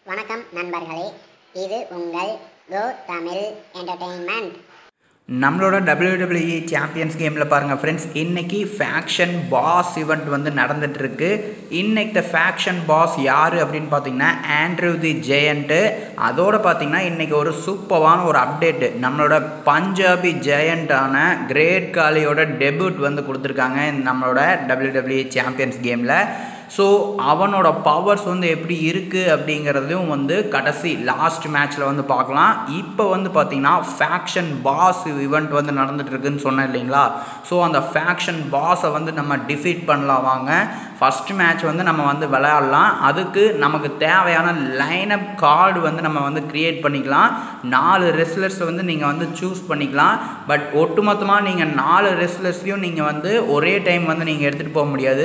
வணக்கம் நண்பர்களே இது உங்கள் கோ தமிழ் என்டர்டெயின்மெண்ட் நம்மளோட WWE சாம்பியன்ஸ் கேமில் பாருங்கள் ஃப்ரெண்ட்ஸ் இன்னைக்கு ஃபேக்ஷன் பாஸ் ஈவெண்ட் வந்து நடந்துட்டுருக்கு இன்னைக்கு த ஃபேக்ஷன் பாஸ் யார் அப்படின்னு பார்த்தீங்கன்னா ஆண்ட்ரூ தி ஜெயண்ட்டு அதோட பார்த்தீங்கன்னா இன்றைக்கி ஒரு சூப்பரான ஒரு அப்டேட்டு நம்மளோட பஞ்சாபி ஜெயண்ட்டான கிரேட் காலியோட டெபியூட் வந்து கொடுத்துருக்காங்க நம்மளோட WWE சாம்பியன்ஸ் கேமில் ஸோ அவனோட பவர்ஸ் வந்து எப்படி இருக்குது அப்படிங்கிறதையும் வந்து கடைசி லாஸ்ட் மேட்ச்சில் வந்து பார்க்கலாம் இப்போ வந்து பார்த்திங்கன்னா ஃபேக்ஷன் பாஸ் இவெண்ட் வந்து நடந்துட்டு இருக்குன்னு சொன்னேன் இல்லைங்களா ஸோ அந்த ஃபேக்ஷன் பாஸை வந்து நம்ம டிஃபீட் பண்ணலாம் வாங்க ஃபஸ்ட் மேட்ச் வந்து நம்ம வந்து விளையாடலாம் அதுக்கு நமக்கு தேவையான லைனப் கார்டு வந்து நம்ம வந்து க்ரியேட் பண்ணிக்கலாம் நாலு ரெஸ்லர்ஸை வந்து நீங்கள் வந்து சூஸ் பண்ணிக்கலாம் பட் ஒட்டுமொத்தமாக நீங்கள் நாலு ரெஸ்லர்ஸையும் நீங்கள் வந்து ஒரே டைம் வந்து நீங்கள் எடுத்துகிட்டு போக முடியாது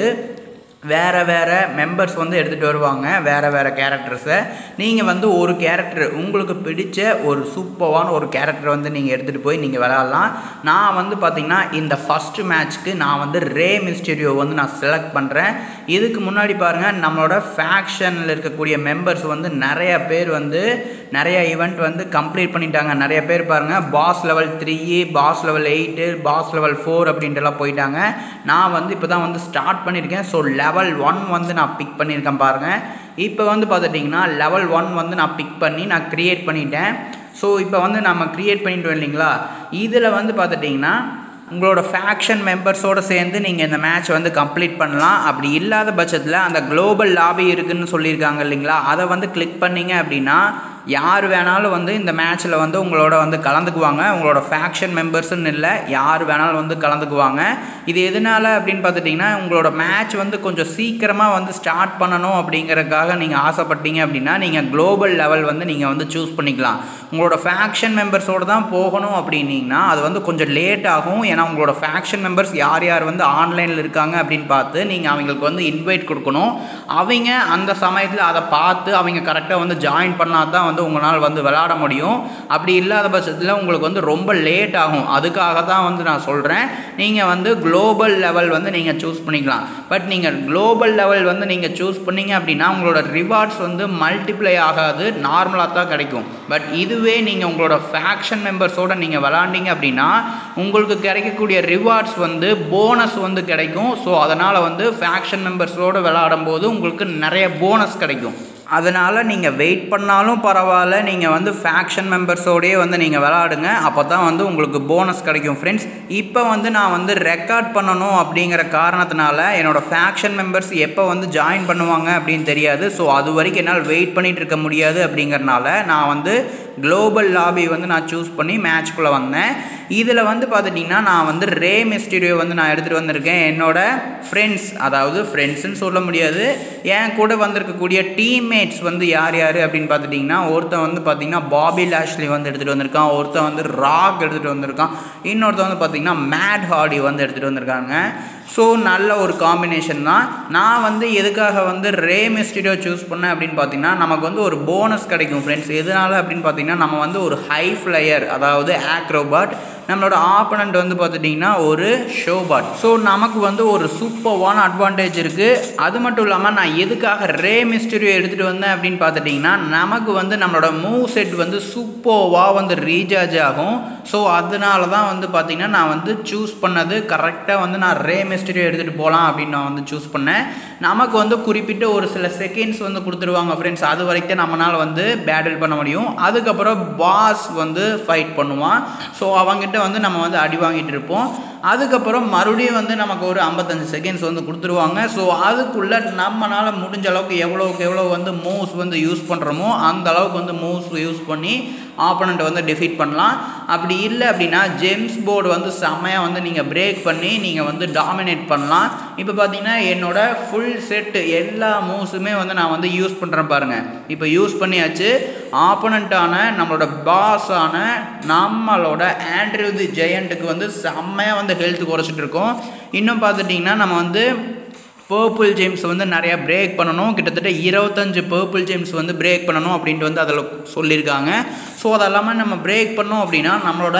வேறு வேறு மெம்பர்ஸ் வந்து எடுத்துகிட்டு வருவாங்க வேறு வேறு கேரக்டர்ஸை நீங்கள் வந்து ஒரு கேரக்டர் உங்களுக்கு பிடிச்ச ஒரு சூப்பரான ஒரு கேரக்டரை வந்து நீங்கள் எடுத்துகிட்டு போய் நீங்கள் விளையாடலாம் நான் வந்து பார்த்திங்கன்னா இந்த ஃபஸ்ட்டு மேட்ச்க்கு நான் வந்து ரே மிஸ்டீரியோ வந்து நான் செலக்ட் பண்ணுறேன் இதுக்கு முன்னாடி பாருங்கள் நம்மளோட ஃபேக்ஷனில் இருக்கக்கூடிய மெம்பர்ஸ் வந்து நிறைய பேர் வந்து நிறைய ஈவெண்ட் வந்து கம்ப்ளீட் பண்ணிட்டாங்க நிறைய பேர் பாருங்கள் boss level three boss level eight boss level four அப்படின்ட்டுலாம் போயிட்டாங்க நான் வந்து இப்போ தான் வந்து ஸ்டார்ட் பண்ணியிருக்கேன் ஸோ லெவல் ஒன் வந்து நான் பிக் பண்ணியிருக்கேன் பாருங்கள் இப்போ வந்து பார்த்துட்டிங்கன்னா லெவல் ஒன் வந்து நான் பிக் பண்ணி நான் க்ரியேட் பண்ணிட்டேன் ஸோ இப்போ வந்து நம்ம க்ரியேட் பண்ணிட்டோம் இல்லைங்களா இதில் வந்து பார்த்துட்டிங்கன்னா உங்களோட ஃபேக்ஷன் மெம்பர்ஸோடு சேர்ந்து நீங்கள் இந்த மேட்ச் வந்து கம்ப்ளீட் பண்ணலாம் அப்படி இல்லாத பட்சத்தில் அந்த குளோபல் லாபி இருக்குதுன்னு சொல்லியிருக்காங்க இல்லைங்களா அதை வந்து கிளிக் பண்ணிங்க அப்படின்னா யார் வேணாலும் வந்து இந்த மேட்ச்சில் வந்து உங்களோட வந்து கலந்துக்குவாங்க உங்களோட ஃபேக்ஷன் மெம்பர்ஸ்னு இல்லை யார் வேணாலும் வந்து கலந்துக்குவாங்க இது எதனால் அப்படின்னு பார்த்துட்டிங்கன்னா உங்களோட மேட்ச் வந்து கொஞ்சம் சீக்கிரமாக வந்து ஸ்டார்ட் பண்ணணும் அப்படிங்கிறதுக்காக நீங்கள் ஆசைப்பட்டீங்க அப்படின்னா நீங்கள் குளோபல் லெவல் வந்து நீங்கள் வந்து சூஸ் பண்ணிக்கலாம் உங்களோட ஃபேக்ஷன் மெம்பர்ஸோடு தான் போகணும் அப்படின்னீங்கன்னா அது வந்து கொஞ்சம் லேட் ஆகும் ஏன்னா உங்களோட ஃபேக்ஷன் மெம்பர்ஸ் யார் யார் வந்து ஆன்லைனில் இருக்காங்க அப்படின்னு பார்த்து நீங்கள் அவங்களுக்கு வந்து இன்வைட் கொடுக்கணும் அவங்க அந்த சமயத்தில் அதை பார்த்து அவங்க கரெக்டாக வந்து ஜாயின் பண்ணால் தான் வந்து உங்களால் வந்து விளாட முடியும் அப்படி இல்லாத பட்சத்தில் உங்களுக்கு வந்து ரொம்ப லேட் ஆகும் அதுக்காக தான் வந்து நான் சொல்கிறேன் நீங்கள் வந்து குளோபல் லெவல் வந்து நீங்கள் சூஸ் பண்ணிக்கலாம் பட் நீங்கள் குளோபல் லெவல் வந்து நீங்கள் சூஸ் பண்ணீங்க அப்படின்னா உங்களோட ரிவார்ட்ஸ் வந்து மல்டிப்ளை ஆகாது நார்மலாக தான் கிடைக்கும் பட் இதுவே நீங்கள் உங்களோட ஃபேக்ஷன் மெம்பர்ஸோடு நீங்கள் விளாண்டிங்க அப்படின்னா உங்களுக்கு கிடைக்கக்கூடிய ரிவார்ட்ஸ் வந்து போனஸ் வந்து கிடைக்கும் ஸோ அதனால் வந்து ஃபேக்ஷன் மெம்பர்ஸோடு விளாடும் போது உங்களுக்கு நிறைய போனஸ் கிடைக்கும் அதனால் நீங்கள் வெயிட் பண்ணாலும் பரவாயில்ல நீங்கள் வந்து ஃபேக்ஷன் மெம்பர்ஸோடையே வந்து நீங்கள் விளாடுங்க அப்போ தான் வந்து உங்களுக்கு போனஸ் கிடைக்கும் ஃப்ரெண்ட்ஸ் இப்போ வந்து நான் வந்து ரெக்கார்ட் பண்ணணும் அப்படிங்கிற காரணத்தினால என்னோடய ஃபேக்ஷன் மெம்பர்ஸ் எப்போ வந்து ஜாயின் பண்ணுவாங்க அப்படின்னு தெரியாது ஸோ அது வரைக்கும் என்னால் வெயிட் பண்ணிகிட்டு இருக்க முடியாது அப்படிங்கிறனால நான் வந்து குளோபல் லாபி வந்து நான் சூஸ் பண்ணி மேட்ச்குள்ளே வந்தேன் இதில் வந்து பார்த்துட்டிங்கன்னா நான் வந்து ரே மிஸ்டீரியோ வந்து நான் எடுத்துகிட்டு வந்திருக்கேன் என்னோடய ஃப்ரெண்ட்ஸ் அதாவது ஃப்ரெண்ட்ஸுன்னு சொல்ல முடியாது என் கூட வந்திருக்கக்கூடிய டீம்மேட்ஸ் வந்து யார் யார் அப்படின்னு பார்த்துட்டிங்கன்னா ஒருத்தன் வந்து பார்த்திங்கன்னா பாபி லாஷ்லி வந்து எடுத்துகிட்டு வந்திருக்கான் ஒருத்தன் வந்து ராக் எடுத்துகிட்டு வந்திருக்கான் இன்னொருத்தன் வந்து பார்த்திங்கன்னா மேட் ஹார்டி வந்து எடுத்துகிட்டு வந்திருக்காங்க ஸோ நல்ல ஒரு காம்பினேஷன் தான் நான் வந்து எதுக்காக வந்து ரே மிஸ்டீரியோ சூஸ் பண்ணேன் அப்படின்னு பார்த்தீங்கன்னா நமக்கு வந்து ஒரு போனஸ் கிடைக்கும் ஃப்ரெண்ட்ஸ் எதனால் அப்படின்னு பார்த்தீங்கன்னா நம்ம வந்து ஒரு ஹை ஃப்ளையர் அதாவது ஆக்ரோபாட் நம்மளோட ஆப்பனண்ட் வந்து பார்த்துட்டிங்கன்னா ஒரு ஷோபாட் ஸோ நமக்கு வந்து ஒரு சூப்பர்வான அட்வான்டேஜ் இருக்குது அது மட்டும் இல்லாமல் நான் எதுக்காக ரே மிஸ்டீரியோ எடுத்துகிட்டு வந்தேன் அப்படின்னு பார்த்துட்டிங்கன்னா நமக்கு வந்து நம்மளோட மூவ் செட் வந்து சூப்பர்வாக வந்து ரீசார்ஜ் ஆகும் ஸோ அதனால தான் வந்து பார்த்திங்கன்னா நான் வந்து சூஸ் பண்ணது கரெக்டாக வந்து நான் ரே மிஸ்டீரியோ எடுத்துகிட்டு போகலாம் அப்படின்னு நான் வந்து சூஸ் பண்ணேன் நமக்கு வந்து குறிப்பிட்ட ஒரு சில செகண்ட்ஸ் வந்து கொடுத்துருவாங்க ஃப்ரெண்ட்ஸ் அது வரைக்கும் நம்மளால் வந்து பேட்டில் பண்ண முடியும் அதுக்கப்புறம் பாஸ் வந்து ஃபைட் பண்ணுவான் ஸோ அவங்ககிட்ட வந்து நம்ம வந்து அடி வாங்கிட்டு இருப்போம் அதுக்கப்புறம் மறுபடியும் வந்து நமக்கு ஒரு ஐம்பத்தஞ்சு செகண்ட்ஸ் வந்து கொடுத்துருவாங்க ஸோ அதுக்குள்ளே நம்மளால் முடிஞ்ச அளவுக்கு எவ்வளோக்கு எவ்வளோ வந்து மூவ்ஸ் வந்து யூஸ் பண்ணுறோமோ அந்த அளவுக்கு வந்து மூவ்ஸ் யூஸ் பண்ணி ஆப்போனண்ட்டை வந்து டிஃபீட் பண்ணலாம் அப்படி இல்லை அப்படின்னா ஜெம்ஸ் போர்டு வந்து செம்மையாக வந்து நீங்கள் பிரேக் பண்ணி நீங்கள் வந்து டாமினேட் பண்ணலாம் இப்போ பார்த்தீங்கன்னா என்னோட ஃபுல் செட்டு எல்லா மூவ்ஸுமே வந்து நான் வந்து யூஸ் பண்ணுறேன் பாருங்கள் இப்போ யூஸ் பண்ணியாச்சு ஆப்போனண்ட்டான நம்மளோட பாஸான நம்மளோட ஆண்ட்ரூ தி ஜெயண்ட்டுக்கு வந்து செம்மையாக வந்து ஹெல்த் குறைச்சிட்டு இருக்கோம் இன்னும் பார்த்துட்டிங்கன்னா நம்ம வந்து பர்பிள் ஜேம்ஸ் வந்து நிறையா பிரேக் பண்ணணும் கிட்டத்தட்ட இருபத்தஞ்சு பர்பிள் ஜேம்ஸ் வந்து பிரேக் பண்ணணும் அப்படின்ட்டு வந்து அதில் சொல்லியிருக்காங்க ஸோ அதெல்லாமே நம்ம பிரேக் பண்ணோம் அப்படின்னா நம்மளோட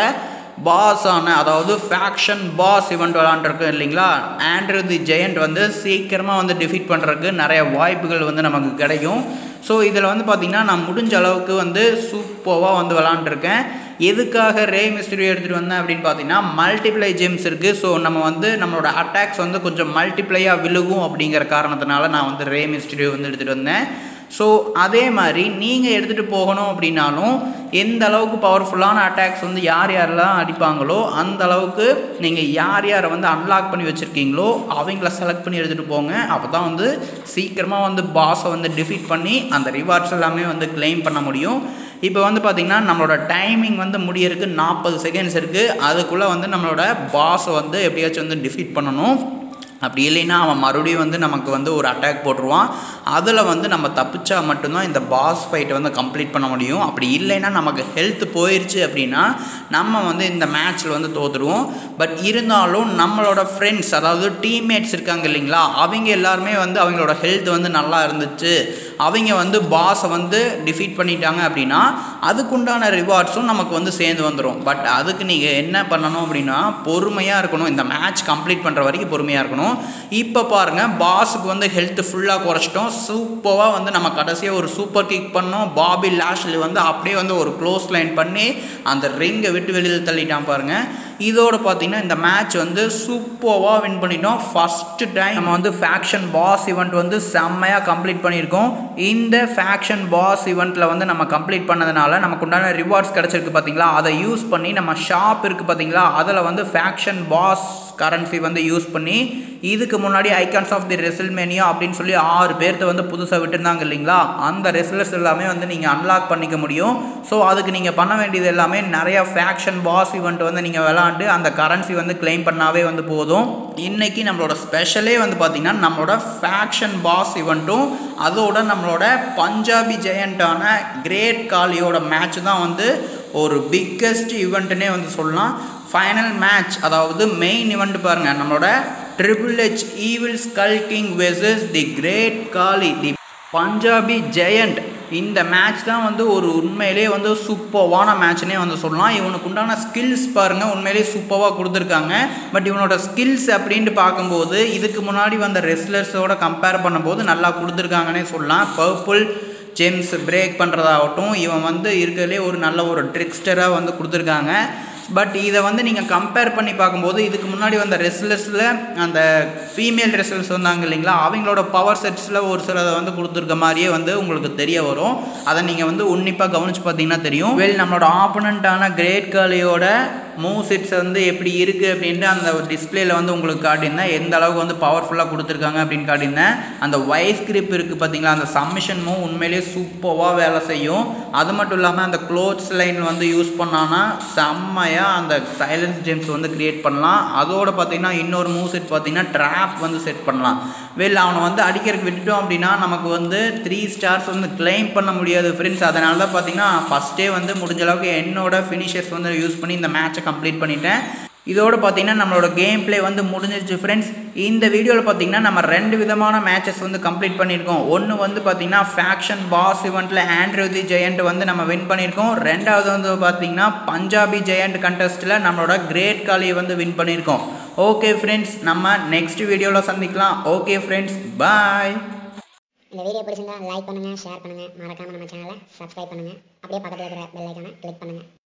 பாஸான அதாவது ஃபேக்ஷன் பாஸ் இவெண்ட் விளாண்டுருக்கோம் இல்லைங்களா ஆண்ட்ரூ தி ஜெயண்ட் வந்து சீக்கிரமாக வந்து டிஃபீட் பண்ணுறதுக்கு நிறைய வாய்ப்புகள் வந்து நமக்கு கிடைக்கும் ஸோ இதில் வந்து பார்த்திங்கன்னா நான் முடிஞ்ச அளவுக்கு வந்து சூப்பராக வந்து விளாண்டுருக்கேன் எதுக்காக ரே மிஸ்டரி எடுத்துகிட்டு வந்தேன் அப்படின்னு பார்த்தீங்கன்னா மல்டிப்ளை ஜெம்ஸ் இருக்குது ஸோ நம்ம வந்து நம்மளோட அட்டாக்ஸ் வந்து கொஞ்சம் மல்டிப்ளையாக விழுகும் அப்படிங்கிற காரணத்தினால நான் வந்து ரே மிஸ்டரி வந்து எடுத்துகிட்டு வந்தேன் ஸோ அதே மாதிரி நீங்கள் எடுத்துகிட்டு போகணும் அப்படின்னாலும் எந்த அளவுக்கு பவர்ஃபுல்லான அட்டாக்ஸ் வந்து யார் யாரெல்லாம் அடிப்பாங்களோ அந்த அளவுக்கு நீங்கள் யார் யாரை வந்து அன்லாக் பண்ணி வச்சுருக்கீங்களோ அவங்கள செலக்ட் பண்ணி எடுத்துகிட்டு போங்க அப்போ தான் வந்து சீக்கிரமாக வந்து பாஸை வந்து டிஃபீட் பண்ணி அந்த ரிவார்ட்ஸ் எல்லாமே வந்து கிளைம் பண்ண முடியும் இப்போ வந்து பார்த்திங்கன்னா நம்மளோட டைமிங் வந்து முடியறதுக்கு நாற்பது செகண்ட்ஸ் இருக்குது அதுக்குள்ளே வந்து நம்மளோட பாஸை வந்து எப்படியாச்சும் வந்து டிஃபீட் பண்ணணும் அப்படி இல்லைன்னா அவன் மறுபடியும் வந்து நமக்கு வந்து ஒரு அட்டாக் போட்டுருவான் அதில் வந்து நம்ம தப்பிச்சா மட்டும்தான் இந்த பாஸ் ஃபைட்டை வந்து கம்ப்ளீட் பண்ண முடியும் அப்படி இல்லைன்னா நமக்கு ஹெல்த் போயிடுச்சு அப்படின்னா நம்ம வந்து இந்த மேட்ச்சில் வந்து தோற்றுருவோம் பட் இருந்தாலும் நம்மளோட ஃப்ரெண்ட்ஸ் அதாவது டீம்மேட்ஸ் இருக்காங்க இல்லைங்களா அவங்க எல்லாருமே வந்து அவங்களோட ஹெல்த் வந்து நல்லா இருந்துச்சு அவங்க வந்து பாஸை வந்து டிஃபீட் பண்ணிட்டாங்க அப்படின்னா அதுக்குண்டான ரிவார்ட்ஸும் நமக்கு வந்து சேர்ந்து வந்துடும் பட் அதுக்கு நீங்கள் என்ன பண்ணணும் அப்படின்னா பொறுமையாக இருக்கணும் இந்த மேட்ச் கம்ப்ளீட் பண்ணுற வரைக்கும் பொறுமையாக இருக்கணும் இப்போ பாருங்கள் பாஸுக்கு வந்து ஹெல்த் ஃபுல்லாக குறைச்சிட்டோம் சூப்பராக வந்து நம்ம கடைசியாக ஒரு சூப்பர் கிக் பண்ணோம் பாபி லாஷ்லி வந்து அப்படியே வந்து ஒரு க்ளோஸ் லைன் பண்ணி அந்த ரிங்கை விட்டு வெளியில் தள்ளிட்டான் பாருங்கள் இதோட பார்த்தீங்கன்னா இந்த மேட்ச் வந்து சூப்பராக வின் பண்ணிட்டோம் ஃபஸ்ட்டு டைம் நம்ம வந்து ஃபேக்ஷன் பாஸ் ஈவெண்ட் வந்து செம்மையாக கம்ப்ளீட் பண்ணியிருக்கோம் இந்த ஃபேக்ஷன் பாஸ் ஈவெண்ட்டில் வந்து நம்ம கம்ப்ளீட் பண்ணதுனால நமக்கு உண்டான ரிவார்ட்ஸ் கிடச்சிருக்கு பார்த்தீங்களா அதை யூஸ் பண்ணி நம்ம ஷாப் இருக்குது பார்த்தீங்களா அதில் வந்து ஃபேக்ஷன் பாஸ் கரன்சி வந்து யூஸ் பண்ணி இதுக்கு முன்னாடி ஐகான்ஸ் ஆஃப் தி ரெசில்மேனியா அப்படின்னு சொல்லி ஆறு பேர்த்த வந்து புதுசாக விட்டுருந்தாங்க இல்லைங்களா அந்த ரெசிலர்ஸ் எல்லாமே வந்து நீங்கள் அன்லாக் பண்ணிக்க முடியும் ஸோ அதுக்கு நீங்கள் பண்ண வேண்டியது எல்லாமே நிறையா ஃபேக்ஷன் பாஸ் ஈவெண்ட் வந்து நீங்கள் விளாண்டு அந்த கரன்சி வந்து கிளைம் பண்ணாவே வந்து போதும் இன்றைக்கி நம்மளோட ஸ்பெஷலே வந்து பார்த்திங்கன்னா நம்மளோட ஃபேக்ஷன் பாஸ் ஈவெண்ட்டும் அதோட நம்மளோட பஞ்சாபி ஜெயண்டான கிரேட் காலியோட மேட்ச் தான் வந்து ஒரு பிக்கஸ்ட் ஈவெண்ட்டுனே வந்து சொல்லலாம் ஃபைனல் மேட்ச் அதாவது மெயின் ஈவெண்ட் பாருங்கள் நம்மளோட triple H evil skull king versus the great Khali the Punjabi giant இந்த மேட்ச் தான் வந்து ஒரு உண்மையிலே வந்து சூப்பர்வான மேட்ச்னே வந்து சொல்லலாம் இவனுக்கு உண்டான ஸ்கில்ஸ் பாருங்கள் உண்மையிலே சூப்பராக கொடுத்துருக்காங்க பட் இவனோட ஸ்கில்ஸ் அப்படின்ட்டு பார்க்கும்போது இதுக்கு முன்னாடி வந்த ரெஸ்லர்ஸோட கம்பேர் பண்ணும்போது நல்லா கொடுத்துருக்காங்கன்னே சொல்லலாம் பர்பிள் ஜெம்ஸ் பிரேக் பண்ணுறதாகட்டும் இவன் வந்து இருக்கிறதுலே ஒரு நல்ல ஒரு ட்ரிக்ஸ்டராக வந்து கொடுத்துருக்காங்க பட் இதை வந்து நீங்கள் கம்பேர் பண்ணி பார்க்கும்போது இதுக்கு முன்னாடி வந்த ரெஸ்லர்ஸில் அந்த ஃபீமேல் ரெஸ்லர்ஸ் வந்தாங்க இல்லைங்களா அவங்களோட பவர் செட்ஸில் ஒரு சிலதை வந்து கொடுத்துருக்க மாதிரியே வந்து உங்களுக்கு தெரிய வரும் அதை நீங்கள் வந்து உன்னிப்பாக கவனித்து பார்த்தீங்கன்னா தெரியும் வெல் நம்மளோட ஆப்போனண்ட்டான கிரேட் காலியோட மூவ் செட்ஸ் வந்து எப்படி இருக்குது அப்படின்ட்டு அந்த டிஸ்பிளேல வந்து உங்களுக்கு காட்டியிருந்தேன் எந்த அளவுக்கு வந்து பவர்ஃபுல்லாக கொடுத்துருக்காங்க அப்படின்னு காட்டியிருந்தேன் அந்த வைஸ் கிரிப் இருக்குது பார்த்தீங்களா அந்த சப்மிஷன் மூவ் உண்மையிலேயே சூப்பராக வேலை செய்யும் அது மட்டும் இல்லாமல் அந்த க்ளோத்ஸ் லைன் வந்து யூஸ் பண்ணான்னா செம்மையாக அந்த சைலன்ஸ் ஜெம்ஸ் வந்து க்ரியேட் பண்ணலாம் அதோட பார்த்தீங்கன்னா இன்னொரு மூவ் செட் பார்த்தீங்கன்னா ட்ராப் வந்து செட் பண்ணலாம் வெளில அவனை வந்து அடிக்கிறதுக்கு விட்டுட்டோம் அப்படின்னா நமக்கு வந்து த்ரீ ஸ்டார்ஸ் வந்து கிளைம் பண்ண முடியாது ஃப்ரெண்ட்ஸ் அதனால தான் பார்த்தீங்கன்னா ஃபஸ்ட்டே வந்து முடிஞ்ச அளவுக்கு என்னோட ஃபினிஷர்ஸ் வந்து யூஸ் பண்ணி இந்த மேட்சை கம்ப்ளீட் பண்ணிட்டேன் இதோடு பார்த்தீங்கன்னா நம்மளோட கேம் ப்ளே வந்து முடிஞ்சிருச்சு ஃப்ரெண்ட்ஸ் இந்த வீடியோவில் பார்த்தீங்கன்னா நம்ம ரெண்டு விதமான மேட்சஸ் வந்து கம்ப்ளீட் பண்ணியிருக்கோம் ஒன்று வந்து பார்த்தீங்கன்னா ஃபேக்ஷன் பாஸ் இவெண்ட்டில் ஆண்ட்ரூ தி ஜெயண்ட் வந்து நம்ம வின் பண்ணியிருக்கோம் ரெண்டாவது வந்து பார்த்தீங்கன்னா பஞ்சாபி ஜெயண்ட் கண்டெஸ்ட்டில் நம்மளோட கிரேட் காலியை வந்து வின் பண்ணியிருக்கோம் ஓகே ஃப்ரெண்ட்ஸ் நம்ம நெக்ஸ்ட் வீடியோவில் சந்திக்கலாம் ஓகே ஃப்ரெண்ட்ஸ் பாய் இந்த வீடியோ பிடிச்சிருந்தா லைக் பண்ணுங்க ஷேர் பண்ணுங்க மறக்காம நம்ம சேனலை சப்ஸ்கிரைப் பண்ணுங்க அப்படியே பக்கத்தில் இருக்கிற பெல் ஐக்கானை கிளிக் பண்ணுங்க